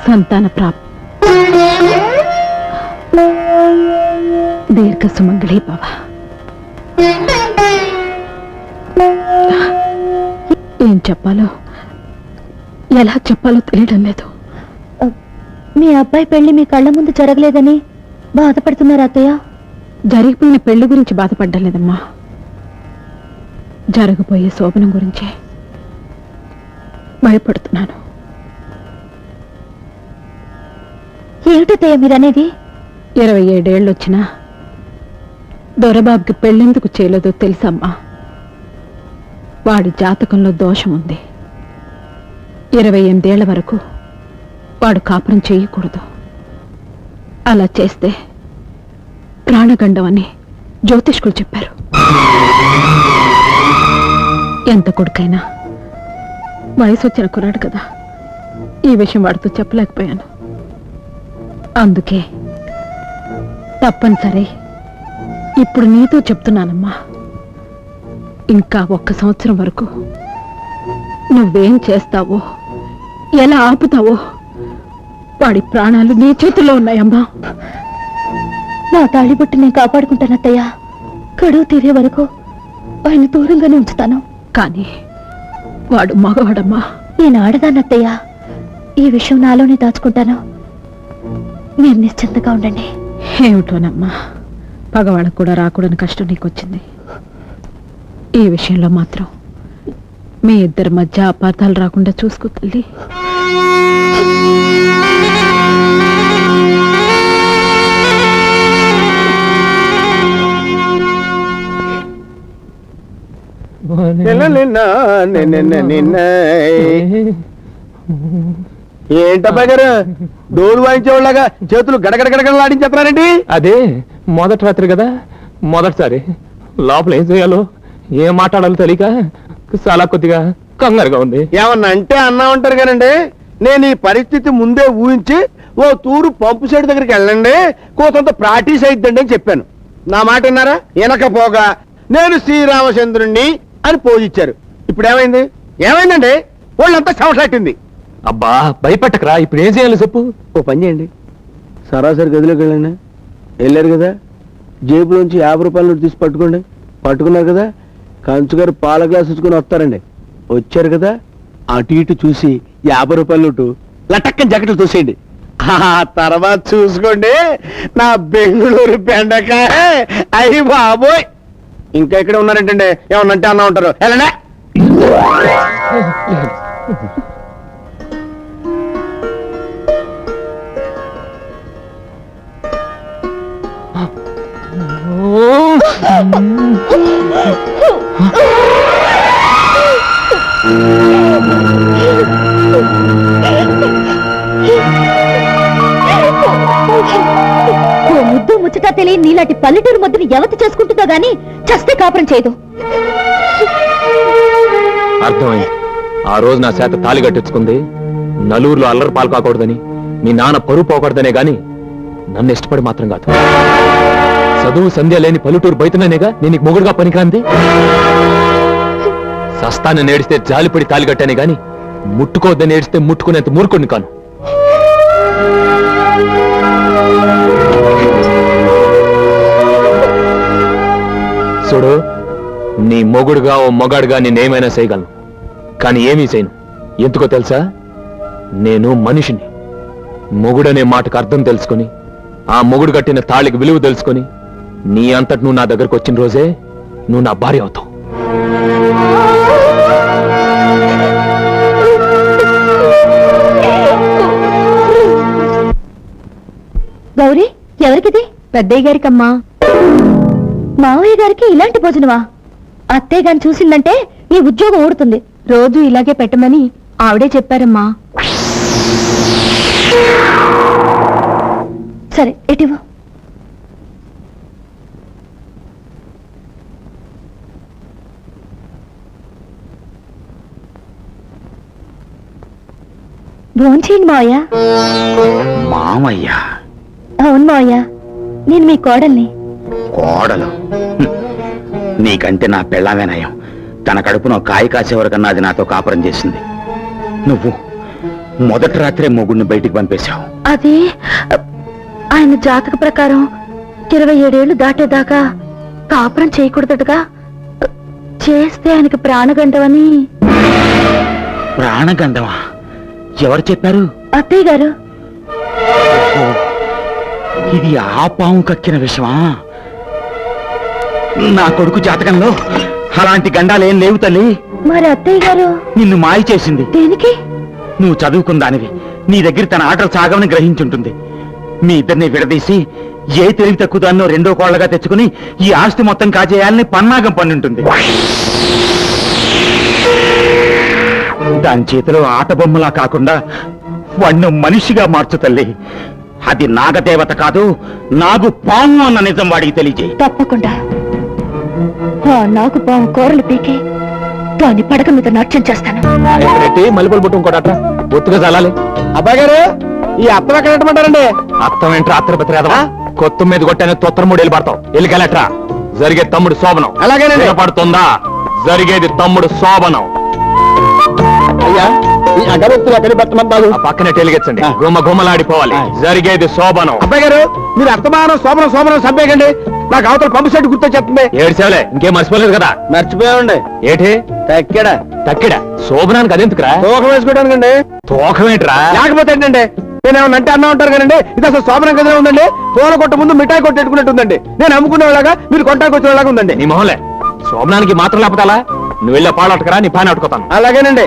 సంతాన ప్రాప్ దీర్ఘ సుమంగళి భవ ఏం చెప్పాలో ఎలా చెప్పాలో తెలియడం లేదు మీ అబ్బాయి పెళ్లి మీ కళ్ళ ముందు జరగలేదని బాధపడుతున్నారు అత్తయ్య జరిగిపోయిన పెళ్లి గురించి బాధపడ్డం లేదమ్మా జరగబోయే శోభనం గురించే భయపడుతున్నాను ఏమిటత్తయ్య మీరనేది ఇరవై ఏడేళ్ళు వచ్చినా దొరబాబుకి పెళ్ళెందుకు చేయలేదో తెలుసమ్మా వాడి జాతకంలో దోషం ఉంది ఇరవై ఎనిమిదేళ్ల వరకు వాడు కాపురం చేయకూడదు అలా చేస్తే ప్రాణగండం అని జ్యోతిష్కులు చెప్పారు ఎంత కొడుకైనా వయసు వచ్చిన కుర్రాడు కదా ఈ విషయం వాడితో చెప్పలేకపోయాను అందుకే తప్పనిసరి ఇప్పుడు నీతో చెప్తున్నానమ్మా ఇంకా ఒక్క సంవత్సరం వరకు నువ్వేం చేస్తావో ఎలా ఆపుతావో వాడి ప్రాణాలు నీ చేతుల్లో ఉన్నాయమ్మా నా తాళిబొట్టు నేను కాపాడుకుంటాను అత్తయ్య గడువు తీరే వరకు ఆయన దూరంగానే ఉంచుతాను కానీ వాడు మగవాడమ్మా నేను ఆడదాన్నత్తయ్య ఈ విషయం నాలోనే దాచుకుంటాను మీరు నిశ్చింతగా ఉండండి ఏమిటోనమ్మా పగవాళ్ళకు కూడా రాకూడని కష్టం నీకు వచ్చింది ఈ విషయంలో మాత్రం మీ ఇద్దరి మధ్య అపార్థాలు రాకుండా చూసుకో తల్లి నిన్న నిన్న నిన్న నిన్న ఏంటబ్బా గారు డోలు వాయించేవాళ్ళగా చేతులు గడగడ గడగడలాడించేస్తున్నారండి అదే మొదటి రాత్రి కదా మొదటిసారి లోపల ఏం చేయాలో ఏం మాట్లాడాలో తెలియక చాలా కొద్దిగా కంగారుగా ఉంది ఏమన్నా అంటే అన్నా ఉంటారు కానండి నేను ఈ పరిస్థితి ముందే ఊహించి ఓ తూరు పంపు సైడ్ దగ్గరికి వెళ్ళండి కోసంత ప్రాక్టీస్ అయిద్దండి అని చెప్పాను నా మాట విన్నారా వెనకపోగా నేను శ్రీరామచంద్రుణ్ణి అని పోజిచ్చారు ఇప్పుడు ఏమైంది ఏమైందండి వాళ్ళంతా సమసట్టింది అబ్బా భయపెట్టకరా ఇప్పుడు ఏం చేయాలో చెప్పు ఓ పని చేయండి సరాసరి గదిలోకి వెళ్ళండి వెళ్ళారు కదా జేబులోంచి యాభై రూపాయల నోటు తీసి పట్టుకోండి పట్టుకున్నారు కదా కంచుగారు పాల గ్లాస్ ఇచ్చుకొని వస్తారండి వచ్చారు కదా అటు ఇటు చూసి యాభై రూపాయల నోటు లటక్కని జకెట్లు చూసేయండి ఆ తర్వాత చూసుకోండి నా బెంగళూరు బెండకాయ అయ్యి బాబోయ్ ఇంకా ఇక్కడ ఉన్నారంటండి ఏమన్నా అంటే అన్నా ఉంటారు వెళ్ళండి ఓ ముద్దు ముచ్చట తెలియని నీలాంటి పల్లెటూరు ముద్దుని ఎవతి చేసుకుంటుందో గాని చస్తే కాపురం చేయదు అర్థమైంది ఆ రోజు నా చేత తాలి కట్టించుకుంది నలుగురిలో అల్లరి పాలు కాకూడదని మీ నాన్న పరువు పోకూడదనే గాని నన్ను ఇష్టపడి మాత్రం కాదు చదువు సంధ్య లేని పల్లెటూరు బయటనేగా నేను నీకు మొగుడుగా పనికిరాంది సస్తాన్ని నేడిస్తే జాలిపడి తాలి కట్టానే గాని ముట్టుకోవద్దని ఏడిస్తే ముట్టుకునేంత మూర్ఖుడిని కాను చూడు నీ మొగుడుగా ఓ మొగాడుగా నేనేమైనా చేయగలను కానీ ఏమీ చేయను ఎందుకో తెలుసా నేను మనిషిని మొగుడనే మాటకు అర్థం తెలుసుకొని ఆ మొగుడు కట్టిన తాళికి విలువ తెలుసుకొని నీ అంతటి నువ్వు నా దగ్గరకు వచ్చిన రోజే నువ్వు నా భార్య అవుతావు గౌరీ ఎవరికిది పెద్దయ్య గారికమ్మా మావయ్య గారికి ఇలాంటి భోజనమా అత్తయ్య గారిని చూసిందంటే నీ ఉద్యోగం ఊడుతుంది రోజు ఇలాగే పెట్టమని ఆవిడే చెప్పారమ్మా సరే ఎటివు భోంచేయండి మావయ్య మామయ్య అవును మావయ్య నేను మీ కోడల్ని కోడలు హ్మ్. నీకంటే నా పెళ్ళామే నయం తన కడుపున కాయ కాసే వరకన్నా అది నాతో కాపురం చేసింది నువ్వు మొదటి రాత్రే మొగుడిని బయటికి పంపేశావు అది ఆయన జాతక ప్రకారం ఇరవై ఏడేళ్లు దాటేదాకా కాపురం చేయకూడదటగా చేస్తే ఆయనకి ప్రాణగండవని ప్రాణగంధమా ఎవరు చెప్పారు అత్తయ్య గారు ఓ, ఇది ఆ పాము కక్కిన విషమా నా కొడుకు జాతకంలో అలాంటి గండాలేం లేవు తల్లి మరి అత్తయ్య గారు నిన్ను మాయ చేసింది దేనికి నువ్వు చదువుకుందానివి నీ దగ్గర తన ఆటలు సాగమని గ్రహించుంటుంది మీ ఇద్దరిని విడదీసి ఏ తెలివి తక్కువదాన్నో రెండో కోళ్లగా తెచ్చుకుని ఈ ఆస్తి మొత్తం కాజేయాలని పన్నాగం పన్నుంటుంది దాని చేతిలో ఆట బొమ్మలా కాకుండా వాణ్ణి మనిషిగా మార్చు తల్లి అది నాగదేవత కాదు నాగు పాము అన్న నిజం వాడికి తెలియజేయి తప్పకుండా ఆ నాకు పాము కూరలు పీకి దాని పడక మీద నాట్యం చేస్తాను పెట్టి మల్లెపూల బుట్టు ఇంకోటి అట్రా బొత్తుగా చల్లాలి అబ్బాయి గారు ఈ అత్తం ఎక్కడ పెట్టమంటారండి అత్తం ఏంట్రా అత్తరపతి రాదవా కొత్త మీద కొట్టానే తొత్తర మూడు వెళ్ళి పడతావు వెళ్ళికెళ్ళట్రా జరిగే తమ్ముడు శోభనం అలాగేనండి. పడుతుందా జరిగేది తమ్ముడు శోభనం అయ్యా ఈ అగరత్తులు ఎక్కడ పెట్టమంటారు ఆ పక్కనే టెలిగించండి ఆ. గుమ్మ గుమ్మలాడిపోవాలి ఆ. జరిగేది శోభనం అబ్బాయి గారు మీరు అర్థమానం శోభనం శోభనం సబ్బేకండి నాకు అవతల పంపు సెట్ గుర్తు చెప్తుంది ఏడు సేవలే ఇంకేం మర్చిపోలేదు కదా మర్చిపోయామండి ఏటి తక్కడ తక్కిడ శోభనానికి అదెందుకురా తోకం వేసుకోవడానికండి తోకమేంట్రా లేకపోతే ఏంటండి నేను ఏమన్నా అంటే అన్నా ఉంటారు కదండి ఇది అసలు శోభనం కదా ఉందండి పూల కొట్ట ముందు మిఠాయి కొట్టి పెట్టుకున్నట్టు ఉందండి నేను అమ్ముకునేలాగా మీరు కొంటాకి వచ్చేలాగా ఉందండి నీ మొహంలే శోభనానికి మాత్రం లేకపోతే అలా నువ్వు వెళ్ళే పాలు అట్టుకరా నీ పైన అట్టుకోతాను అలాగేనండి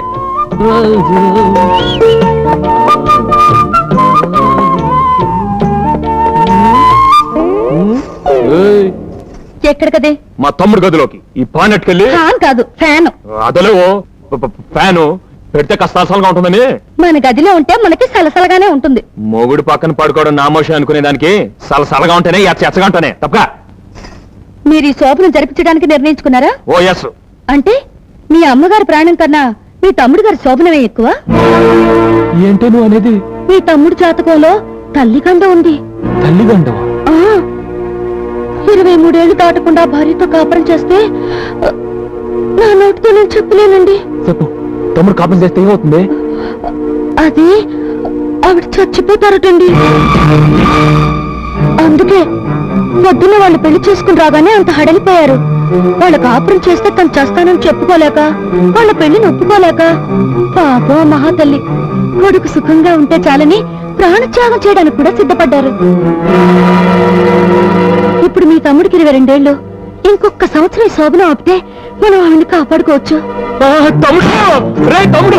ఏయ్, ఎక్కడికదే మా తమ్ముడు గదిలోకి ఈ పాన్ అట్టుకెళ్ళి ఫ్యాన్ కాదు ఫ్యాన్ అదలో ప- ప- ఫ్యాను పెడితే కష్టాసలుగా ఉంటుందని మన గదిలో ఉంటే మనకి సలసలగానే ఉంటుంది మొగుడు పక్కన పడుకోవడం నామోషి అనుకునే దానికి సలసలగా ఉంటేనే ఎచ్చ ఎచ్చగా ఉంటానే తప్పగా మీరు ఈ శోభను జరిపించడానికి నిర్ణయించుకున్నారా ఓ ఎస్ అంటే మీ అమ్మగారి ప్రాణం కన్నా మీ తమ్ముడు గారి శోభనమే ఎక్కువ ఏంటి నువ్వు అనేది మీ తమ్ముడు జాతకంలో తల్లి కండ ఉంది తల్లిదండవా ఆ ఇరవై మూడేళ్లు దాటకుండా భార్యతో కాపురం చేస్తే ఆ, నా నోటితో నేను చెప్పలేనండి చెప్పు తమ్ముడు కాపం చేస్తే ఏమవుతుంది అది ఆవిడ చచ్చిపోతారటండి అందుకే పొద్దున్న వాళ్ళు పెళ్లి చేసుకుని రాగానే అంత హడలిపోయారు వాళ్ళ కాపురం చేస్తే తను చేస్తానని చెప్పుకోలేక వాళ్ళ పెళ్లిని ఒప్పుకోలేక పాపం ఆ మహాతల్లి కొడుకు సుఖంగా ఉంటే చాలని ప్రాణత్యాగం చేయడానికి కూడా సిద్ధపడ్డారు ఇప్పుడు మీ తమ్ముడికి ఇరవై రెండేళ్లు ఇంకొక సంవత్సరం ఈ శోభనం ఆపితే మనం ఆవిడని కాపాడుకోవచ్చు ఆ, తమ్ముడు రే తమ్ముడు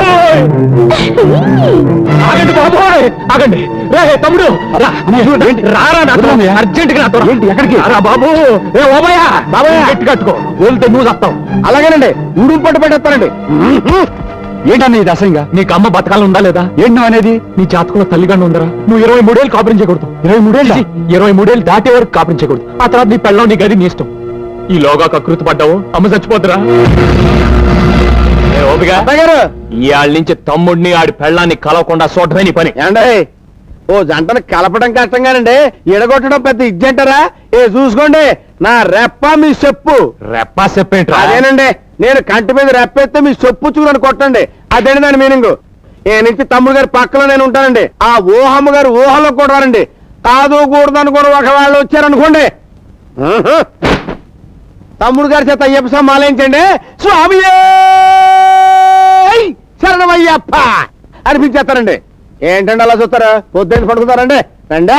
ఆగండి బాబోయ్ ఆగండి రే తమ్ముడు రా. రారా నాతో అర్జెంట్ గా నాతో ఎక్కడికి రా బాబు ఏ ఓబయ్య బాబయ్య గట్టి కట్టుకో వెళ్తే నువ్వు చస్తావు అలాగేనండి ఉడుపు పట్టు పెట్టేస్తానండి ఏంటన్నా ఇది అసహ్యంగా నీకు అమ్మ బతకాలని ఉందా లేదా ఏంటి అనేది నీ జాతకంలో తల్లిగానే ఉందరా నువ్వు ఇరవై మూడేళ్ళు కాపురించకూడదు ఇరవై మూడేళ్ళు ఇరవై మూడేళ్ళు దాటే వరకు కాపురించకూడదు ఆ తర్వాత నీ పెళ్ళం నీ గది నీ ఇష్టం ఈ లోగా కకృతి పడ్డావు అమ్మ చచ్చిపోతురా ఏ ఓపిగా అబ్బాయి గారు ఇవాళ నుంచి తమ్ముడిని ఆడి పెళ్ళాన్ని కలవకుండా చూడటమే నీ పని ఏమండి ఓ జంటను కలపడం కష్టంగానండి ఎడగొట్టడం పెద్ద ఇజ్జంటారా ఏ చూసుకోండి నా రెప్ప మీ చెప్పు రెప్పా చెప్పేంట్రా అదేనండి నేను కంటి మీద రెప్పెత్తే మీ చెప్పు చూడని కొట్టండి అదేంటి దాని మీనింగ్ ఏ నుంచి తమ్ముడు గారి పక్కలో నేను ఉంటానండి ఆ ఊహమ్మ గారు ఊహలో కూడా రారండి కాదు కూడదు అనుకుని ఒకవేళ వచ్చారనుకోండి ఆహా. తమ్ముడు గారి చేత అయ్యప్ప సమాలించండి స్వామి శరణమయ్యప్ప అనిపించేస్తారండి ఏంటండి అలా చూస్తారా పొద్దున్న పడుకుతారండి రండి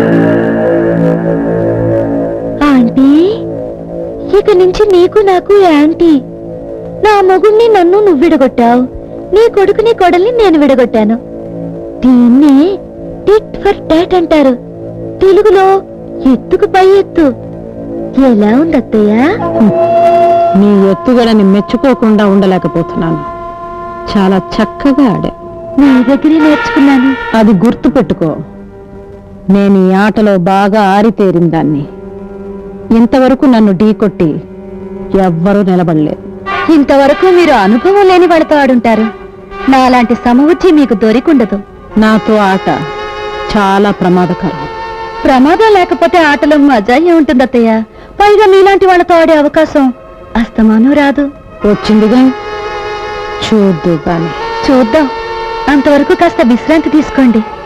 ఆంటీ ఇక నుంచి నీకు నాకు యాంటీ నా మొగుణ్ణి నన్ను నువ్వు విడగొట్టావు నీ కొడుకుని కొడల్ని నేను విడగొట్టాను దీన్ని టిట్ ఫర్ టాట్ అంటారు తెలుగులో ఎత్తుకు పై ఎత్తు ఎలా ఉంది అత్తయ్య నీ ఎత్తుగడని మెచ్చుకోకుండా ఉండలేకపోతున్నాను చాలా చక్కగా ఆడా నీ దగ్గరే నేర్చుకున్నాను అది గుర్తు పెట్టుకో నేను ఈ ఆటలో బాగా ఆరితేరిన దాన్ని ఇంతవరకు నన్ను ఢీకొట్టి ఎవ్వరూ నిలబడలేదు ఇంతవరకు మీరు అనుభవం లేని వాళ్ళతో ఆడుంటారు నాలాంటి సమవుజ్జి మీకు దొరికుండదు నాతో ఆట చాలా ప్రమాదకరం ప్రమాదం లేకపోతే ఆటలో మజా ఉంటుంది అత్తయ్య పైగా మీలాంటి వాళ్ళతో ఆడే అవకాశం అస్తమానం రాదు వచ్చిందిగా చూద్దు గాని చూద్దాం అంతవరకు కాస్త విశ్రాంతి తీసుకోండి